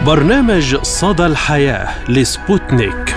برنامج صدى الحياة لسبوتنيك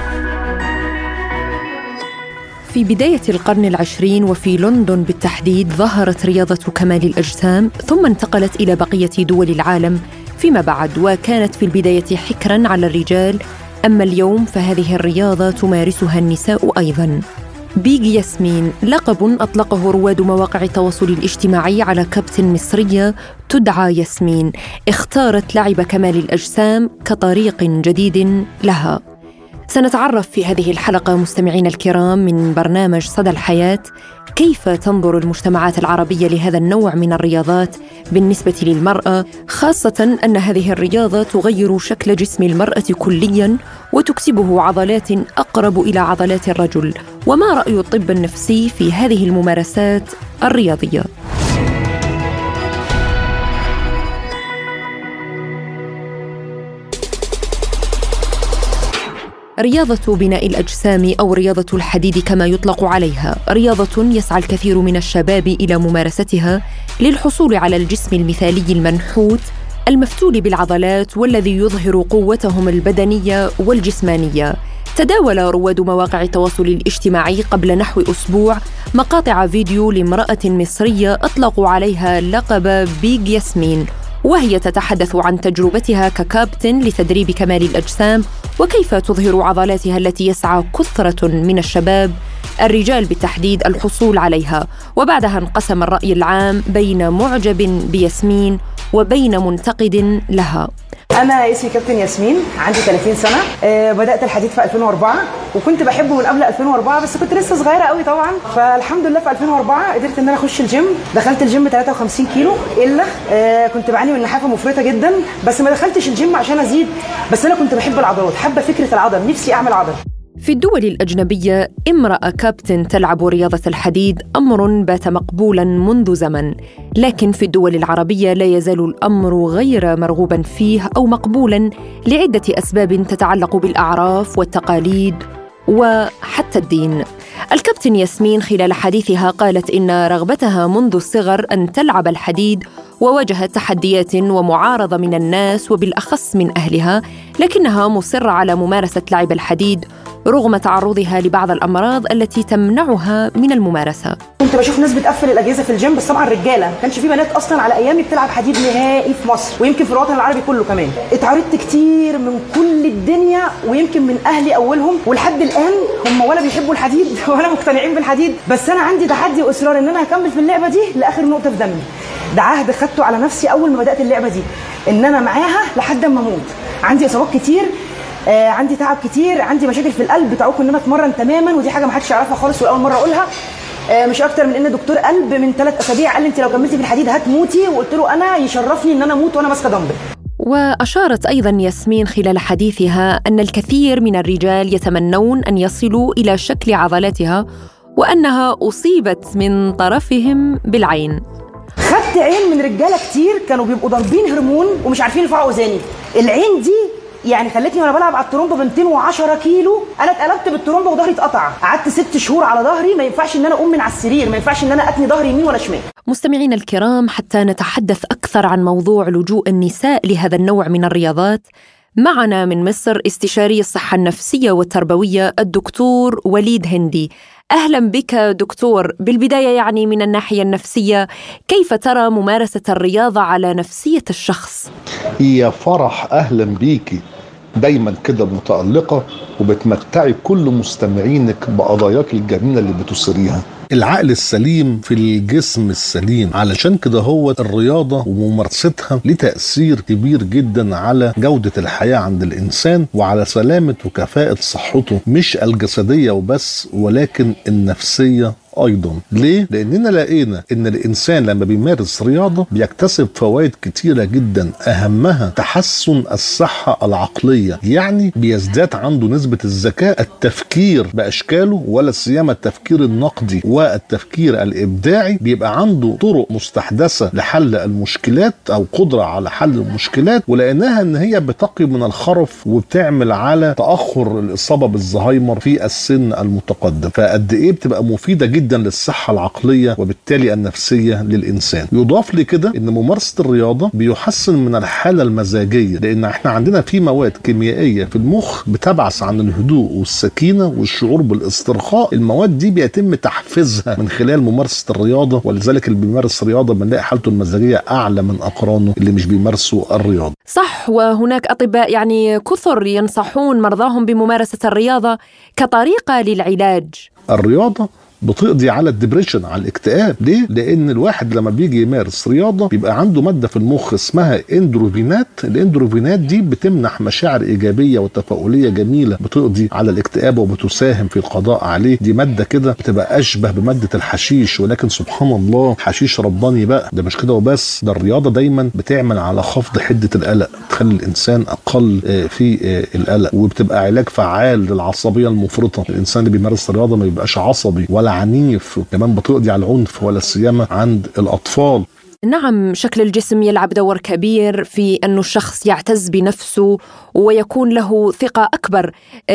في بداية القرن العشرين وفي لندن بالتحديد ظهرت رياضة كمال الأجسام ثم انتقلت إلى بقية دول العالم فيما بعد وكانت في البداية حكرا على الرجال أما اليوم فهذه الرياضة تمارسها النساء أيضا بيج ياسمين لقب أطلقه رواد مواقع التواصل الاجتماعي على كابتن مصرية تدعى ياسمين اختارت لعب كمال الأجسام كطريق جديد لها سنتعرف في هذه الحلقة مستمعين الكرام من برنامج صدى الحياة كيف تنظر المجتمعات العربية لهذا النوع من الرياضات بالنسبة للمرأة خاصة أن هذه الرياضة تغير شكل جسم المرأة كليا وتكسبه عضلات أقرب إلى عضلات الرجل وما رأي الطب النفسي في هذه الممارسات الرياضية رياضة بناء الأجسام أو رياضة الحديد كما يطلق عليها، رياضة يسعى الكثير من الشباب إلى ممارستها للحصول على الجسم المثالي المنحوت المفتول بالعضلات والذي يظهر قوتهم البدنية والجسمانية. تداول رواد مواقع التواصل الاجتماعي قبل نحو أسبوع مقاطع فيديو لامرأة مصرية أطلقوا عليها لقب بيج ياسمين وهي تتحدث عن تجربتها ككابتن لتدريب كمال الأجسام وكيف تظهر عضلاتها التي يسعى كثرة من الشباب الرجال بالتحديد الحصول عليها وبعدها انقسم الرأي العام بين معجب بياسمين وبين منتقد لها انا اسمي كابتن ياسمين عندي 30 سنه أه بدات الحديد في 2004 وكنت بحبه من قبل 2004 بس كنت لسه صغيره قوي طبعا فالحمد لله في 2004 قدرت ان انا اخش الجيم دخلت الجيم 53 كيلو الا أه كنت بعاني من نحافه مفرطه جدا بس ما دخلتش الجيم عشان ازيد بس انا كنت بحب العضلات حابه فكره العضل نفسي اعمل عضل في الدول الأجنبية امرأة كابتن تلعب رياضة الحديد أمر بات مقبولا منذ زمن لكن في الدول العربية لا يزال الأمر غير مرغوبا فيه أو مقبولا لعدة أسباب تتعلق بالأعراف والتقاليد وحتى الدين الكابتن ياسمين خلال حديثها قالت إن رغبتها منذ الصغر أن تلعب الحديد وواجهت تحديات ومعارضة من الناس وبالأخص من أهلها لكنها مصرة على ممارسة لعب الحديد رغم تعرضها لبعض الامراض التي تمنعها من الممارسه. كنت بشوف ناس بتقفل الاجهزه في الجيم بس طبعا رجاله، ما كانش في بنات اصلا على ايامي بتلعب حديد نهائي في مصر ويمكن في الوطن العربي كله كمان. اتعرضت كتير من كل الدنيا ويمكن من اهلي اولهم ولحد الان هم ولا بيحبوا الحديد ولا مقتنعين بالحديد، بس انا عندي تحدي واصرار ان انا هكمل في اللعبه دي لاخر نقطه في دمي. ده عهد خدته على نفسي اول ما بدات اللعبه دي ان انا معاها لحد ما اموت. عندي اصابات كتير آه عندي تعب كتير عندي مشاكل في القلب بتعوق ان انا اتمرن تماما ودي حاجه ما حدش يعرفها خالص واول مره اقولها آه مش اكتر من ان دكتور قلب من ثلاث اسابيع قال لي انت لو كملتي في الحديد هتموتي وقلت له انا يشرفني ان انا اموت وانا ماسكه دمبل واشارت ايضا ياسمين خلال حديثها ان الكثير من الرجال يتمنون ان يصلوا الى شكل عضلاتها وانها اصيبت من طرفهم بالعين خدت عين من رجاله كتير كانوا بيبقوا ضاربين هرمون ومش عارفين يرفعوا اوزاني العين دي يعني خلتني وانا بلعب على الترومبه ب 210 كيلو انا اتقلبت بالترومبه وظهري اتقطع قعدت ست شهور على ظهري ما ينفعش ان انا اقوم من على السرير ما ينفعش ان انا اتني ظهري يمين ولا شمال مستمعينا الكرام حتى نتحدث اكثر عن موضوع لجوء النساء لهذا النوع من الرياضات معنا من مصر استشاري الصحه النفسيه والتربويه الدكتور وليد هندي اهلا بك دكتور بالبدايه يعني من الناحيه النفسيه كيف ترى ممارسه الرياضه على نفسيه الشخص يا فرح اهلا بيكي دايما كده متألقة وبتمتعي كل مستمعينك بقضاياك الجميلة اللي بتثيريها العقل السليم في الجسم السليم علشان كده هو الرياضة وممارستها ليه تأثير كبير جدا على جودة الحياة عند الإنسان وعلى سلامة وكفاءة صحته مش الجسدية وبس ولكن النفسية ايضا ليه لاننا لقينا ان الانسان لما بيمارس رياضه بيكتسب فوائد كتيره جدا اهمها تحسن الصحه العقليه يعني بيزداد عنده نسبه الذكاء التفكير باشكاله ولا سيما التفكير النقدي والتفكير الابداعي بيبقى عنده طرق مستحدثه لحل المشكلات او قدره على حل المشكلات ولقيناها ان هي بتقي من الخرف وبتعمل على تاخر الاصابه بالزهايمر في السن المتقدم فقد ايه بتبقى مفيده جدا جدا للصحه العقليه وبالتالي النفسيه للانسان يضاف لكده ان ممارسه الرياضه بيحسن من الحاله المزاجيه لان احنا عندنا في مواد كيميائيه في المخ بتبعث عن الهدوء والسكينه والشعور بالاسترخاء المواد دي بيتم تحفيزها من خلال ممارسه الرياضه ولذلك اللي بيمارس رياضه بنلاقي حالته المزاجيه اعلى من اقرانه اللي مش بيمارسوا الرياضه صح وهناك اطباء يعني كثر ينصحون مرضاهم بممارسه الرياضه كطريقه للعلاج الرياضه بتقضي على الدبريشن على الاكتئاب ليه لان الواحد لما بيجي يمارس رياضه بيبقى عنده ماده في المخ اسمها اندروفينات الاندروفينات دي بتمنح مشاعر ايجابيه وتفاؤليه جميله بتقضي على الاكتئاب وبتساهم في القضاء عليه دي ماده كده بتبقى اشبه بماده الحشيش ولكن سبحان الله حشيش رباني بقى ده مش كده وبس ده الرياضه دايما بتعمل على خفض حده القلق تخلي الانسان اقل في القلق وبتبقى علاج فعال للعصبيه المفرطه الانسان اللي بيمارس الرياضه ما بيبقاش عصبي ولا عنيف وكمان بتقضي على العنف ولا سيما عند الاطفال نعم شكل الجسم يلعب دور كبير في أن الشخص يعتز بنفسه ويكون له ثقة أكبر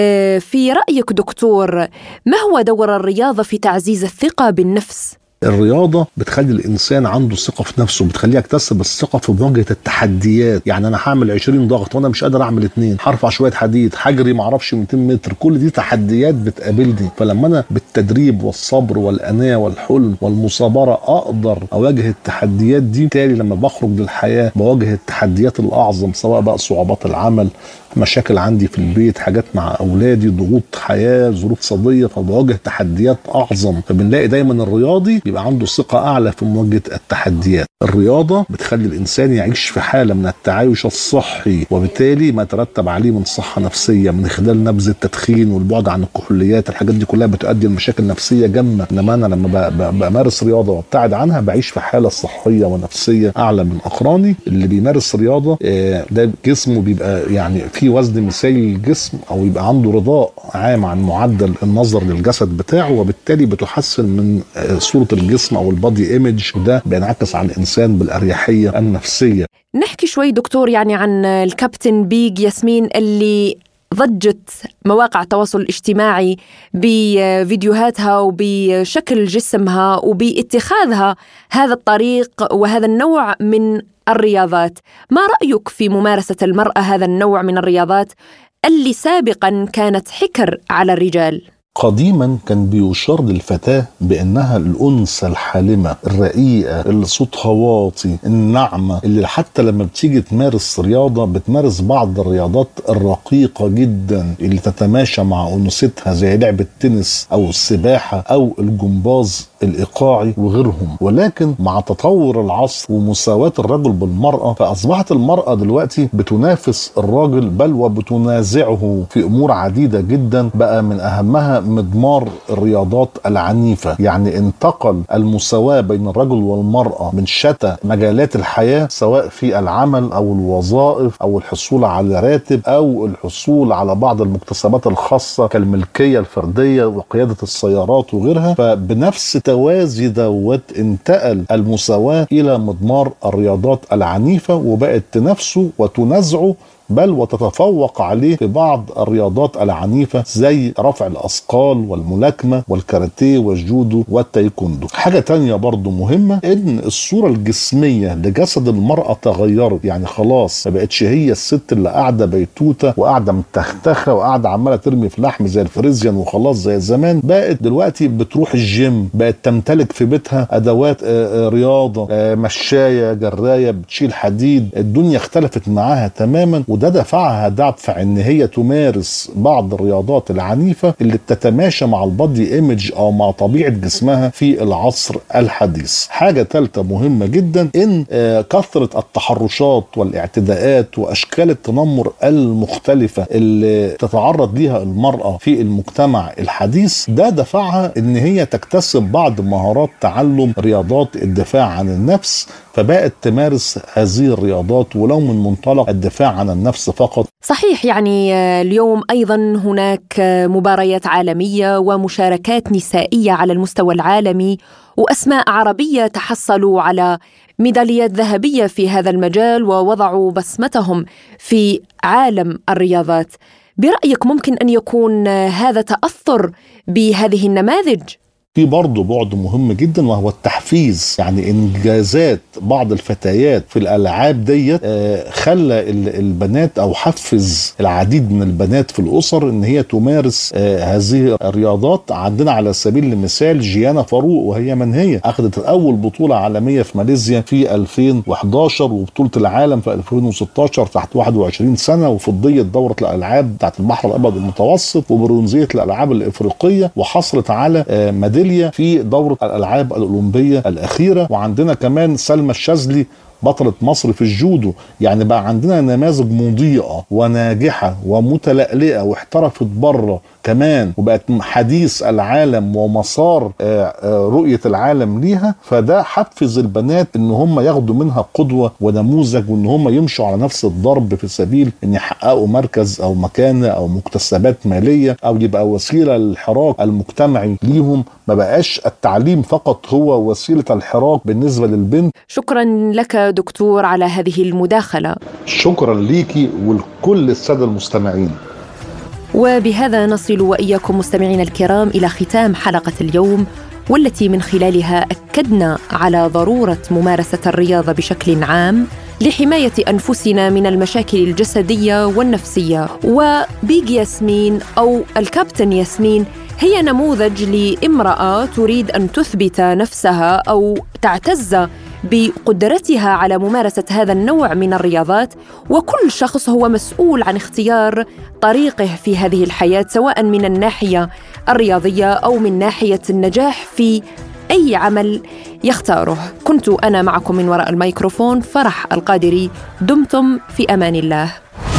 في رأيك دكتور ما هو دور الرياضة في تعزيز الثقة بالنفس؟ الرياضة بتخلي الإنسان عنده ثقة في نفسه بتخليه يكتسب الثقة في مواجهة التحديات يعني أنا هعمل 20 ضغط وأنا مش قادر أعمل اتنين هرفع شوية حديد هجري معرفش 200 متر كل دي تحديات بتقابلني فلما أنا بالتدريب والصبر والأناة والحلم والمصابرة أقدر أواجه التحديات دي بالتالي لما بخرج للحياة بواجه التحديات الأعظم سواء بقى صعوبات العمل مشاكل عندي في البيت حاجات مع اولادي ضغوط حياه ظروف صديه فبواجه تحديات اعظم فبنلاقي دايما الرياضي بيبقى عنده ثقه اعلى في مواجهه التحديات الرياضه بتخلي الانسان يعيش في حاله من التعايش الصحي وبالتالي ما يترتب عليه من صحه نفسيه من خلال نبذ التدخين والبعد عن الكحوليات الحاجات دي كلها بتؤدي لمشاكل نفسيه جامه انما انا لما بمارس رياضه وابتعد عنها بعيش في حاله صحيه ونفسيه اعلى من اقراني اللي بيمارس رياضه ده جسمه بيبقى يعني في وزن مثالي للجسم او يبقى عنده رضاء عام عن معدل النظر للجسد بتاعه وبالتالي بتحسن من صوره الجسم او البادي ايمج وده بينعكس على الانسان بالاريحيه النفسيه. نحكي شوي دكتور يعني عن الكابتن بيج ياسمين اللي ضجت مواقع التواصل الاجتماعي بفيديوهاتها وبشكل جسمها وباتخاذها هذا الطريق وهذا النوع من الرياضات ما رايك في ممارسه المراه هذا النوع من الرياضات اللي سابقا كانت حكر على الرجال قديما كان بيشار للفتاة بأنها الأنثى الحالمة الرقيقة اللي صوتها واطي الناعمة اللي حتى لما بتيجي تمارس رياضة بتمارس بعض الرياضات الرقيقة جدا اللي تتماشى مع أنوثتها زي لعب التنس أو السباحة أو الجمباز الإيقاعي وغيرهم ولكن مع تطور العصر ومساواة الرجل بالمرأة فأصبحت المرأة دلوقتي بتنافس الراجل بل وبتنازعه في أمور عديدة جدا بقى من أهمها مضمار الرياضات العنيفة يعني انتقل المساواة بين الرجل والمرأة من شتى مجالات الحياة سواء في العمل أو الوظائف أو الحصول على راتب أو الحصول على بعض المكتسبات الخاصة كالملكية الفردية وقيادة السيارات وغيرها فبنفس توازي دوت انتقل المساواة إلى مضمار الرياضات العنيفة وبقت تنافسه وتنازعه بل وتتفوق عليه في بعض الرياضات العنيفة زي رفع الأثقال والملاكمة والكاراتيه والجودو والتايكوندو حاجة تانية برضو مهمة إن الصورة الجسمية لجسد المرأة تغيرت يعني خلاص ما بقتش هي الست اللي قاعدة بيتوتة وقاعدة متختخة وقاعدة عمالة ترمي في لحم زي الفريزيان وخلاص زي زمان بقت دلوقتي بتروح الجيم بقت تمتلك في بيتها أدوات رياضة مشاية جراية بتشيل حديد الدنيا اختلفت معاها تماما وده دفعها دفع ان هي تمارس بعض الرياضات العنيفه اللي بتتماشى مع البادي ايمج او مع طبيعه جسمها في العصر الحديث. حاجه ثالثه مهمه جدا ان كثره التحرشات والاعتداءات واشكال التنمر المختلفه اللي تتعرض ليها المراه في المجتمع الحديث ده دفعها ان هي تكتسب بعض مهارات تعلم رياضات الدفاع عن النفس فبقت تمارس هذه الرياضات ولو من منطلق الدفاع عن النفس فقط صحيح يعني اليوم ايضا هناك مباريات عالميه ومشاركات نسائيه على المستوى العالمي واسماء عربيه تحصلوا على ميداليات ذهبيه في هذا المجال ووضعوا بصمتهم في عالم الرياضات برايك ممكن ان يكون هذا تاثر بهذه النماذج في برضه بعد مهم جدا وهو التحفيز يعني انجازات بعض الفتيات في الالعاب ديت آه، خلى البنات او حفز العديد من البنات في الاسر ان هي تمارس آه، هذه الرياضات عندنا على سبيل المثال جيانا فاروق وهي من هي اخذت اول بطوله عالميه في ماليزيا في 2011 وبطوله العالم في 2016 تحت 21 سنه وفضيه دوره الالعاب بتاعت البحر الابيض المتوسط وبرونزيه الالعاب الافريقيه وحصلت على آه، ميداليه في دوره الالعاب الاولمبيه الاخيره وعندنا كمان سلمى الشاذلي بطلة مصر في الجودو يعني بقى عندنا نماذج مضيئة وناجحة ومتلألئة واحترفت بره كمان وبقت حديث العالم ومسار آه، آه، رؤية العالم ليها فده حفز البنات ان هم ياخدوا منها قدوة ونموذج وان هم يمشوا على نفس الضرب في سبيل ان يحققوا مركز او مكانة او مكتسبات مالية او يبقى وسيلة للحراك المجتمعي ليهم ما بقاش التعليم فقط هو وسيلة الحراك بالنسبة للبنت شكرا لك دكتور على هذه المداخلة شكرا ليكي ولكل السادة المستمعين وبهذا نصل واياكم مستمعينا الكرام الى ختام حلقه اليوم والتي من خلالها اكدنا على ضروره ممارسه الرياضه بشكل عام لحمايه انفسنا من المشاكل الجسديه والنفسيه وبيج ياسمين او الكابتن ياسمين هي نموذج لامراه تريد ان تثبت نفسها او تعتز بقدرتها على ممارسه هذا النوع من الرياضات وكل شخص هو مسؤول عن اختيار طريقه في هذه الحياه سواء من الناحيه الرياضيه او من ناحيه النجاح في اي عمل يختاره كنت انا معكم من وراء الميكروفون فرح القادري دمتم في امان الله